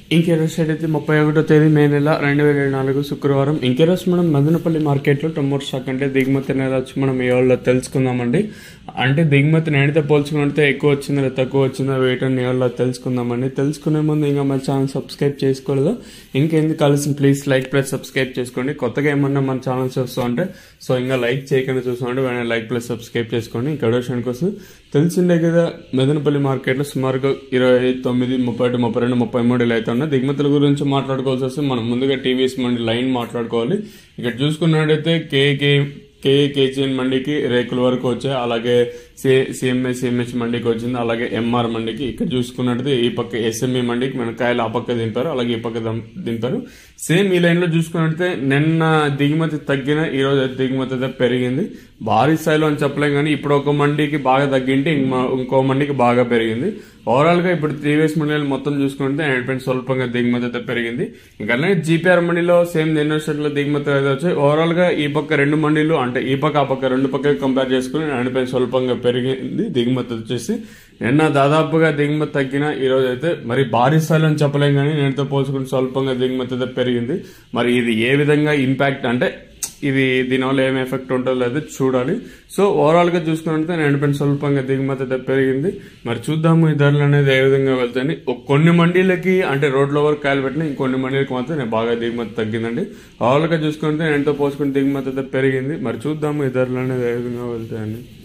ఇంకే రోజు సైడ్ అయితే ముప్పై ఒకటో తేదీ మే నెల రెండు వేల ఇరవై నాలుగు శుక్రవారం ఇంకే రోజు మనం మదనపల్లి మార్కెట్లో టొమాటో స్టాక్ అంటే దిగుమతి అనేది వచ్చి మనం ఈ వాళ్ళలో తెలుసుకుందామండి అంటే దిగుమతి నేడితే పోల్చుకుంటే ఎక్కువ వచ్చిందా లేదా తక్కువ వచ్చిందా వెయిట్ అని ఈ వాళ్ళలో తెలుసుకుందామండి తెలుసుకునే ముందు ఇంకా మన ఛానల్ సబ్స్క్రైబ్ చేసుకోలేదు ఇంకెందుకు కావాల్సిన ప్లీజ్ లైక్ ప్లస్ సబ్స్క్రైబ్ చేసుకోండి కొత్తగా ఏమన్నా మన ఛానల్ చూస్తూ ఉంటే సో ఇంకా లైక్ చేయకుండా చూస్తుంటే వెంటనే లైక్ ప్లస్ సబ్స్క్రైబ్ చేసుకోండి ఇంకా విషయం కోసం తెలిసిందే కదా మెదనపల్లి మార్కెట్లో సుమారుగా ఇరవై తొమ్మిది ముప్పై ఒకటి ముప్పై రెండు ముప్పై మూడు ఇలా అయితే ఉన్నాయి దిగుమతుల గురించి మాట్లాడుకోవాల్సి వస్తే మనం ముందుగా టీవీఎస్ మండి లైన్ మాట్లాడుకోవాలి ఇక్కడ చూసుకున్నట్టయితే కేకే కే కేజీఎన్ మండికి రేకుల వరకు వచ్చాయి అలాగే సి సిఎంఏ సిఎంహెచ్ మండికి వచ్చింది అలాగే ఎంఆర్ మండికి ఇక్కడ చూసుకున్నట్టయితే ఈ పక్క ఎస్ఎంఈ మండికి మన కాయలు ఆ పక్క దింపారు అలాగే ఈ పక్క దం- దింపారు సేమ్ ఈ లైన్ లో చూసుకున్నట్టయితే నిన్న దిగుమతి తగ్గిన ఈ రోజు అయితే దిగుమతి అయితే పెరిగింది భారీ స్థాయిలో అని చెప్పలేం కానీ ఇప్పుడు ఒక మండికి బాగా తగ్గింటే ఇంకో- ఇంకో మండికి బాగా పెరిగింది ఓవరాల్ గా ఇప్పుడు టీవీఎస్ మండలి మొత్తం చూసుకుంటే హండ్రెడ్ పాయింట్ స్వల్పంగా దిగుమతి అయితే పెరిగింది ఇంకా అలాగే జీపీఆర్ మండలిలో సేమ్ నిన్న దిగుమతి అయితే వచ్చాయి ఓవరాల్ గా ఈ పక్క రెండు మండీలు అంటే ఈ పక్క ఆ పక్క రెండు పక్క కంపేర్ చేసుకుని హండ్రెడ్ పాయింట్ స్వల్పంగా పెరిగింది దిగుమతి వచ్చేసి నిన్న దాదాపుగా దిగుమతి తగ్గిన ఈ రోజు అయితే మరి భారీ స్థాయిలో అని చెప్పలేం కానీ నేనుతో పోల్చుకుంటే స్వల్పంగా దిగుమతి అయితే పెరిగింది మరి ఇది ఏ విధంగా ఇంపాక్ట్ అంటే ఇది దీనివల్ల ఏం ఎఫెక్ట్ ఉంటుందో లేదో చూడాలి సో ఓవరాల్ గా చూసుకున్నట్లయితే నేను పెన్ స్వల్పంగా దిగుమతి అయితే పెరిగింది మరి చూద్దాము ఈ ధరలు అనేది ఏ విధంగా వెళ్తాయని ఒక కొన్ని మండీలకి అంటే రోడ్ల వరకు కాయలు పెట్టిన ఇంకొన్ని మండీలకి మాత్రం నేను బాగా దిగుమతి తగ్గిందండి ఓవరాల్ గా చూసుకుంటే ఎంతో పోసుకుని దిగుమతి అయితే పెరిగింది మరి చూద్దాము ఈ ధరలు అనేది ఏ విధంగా వెళ్తాయని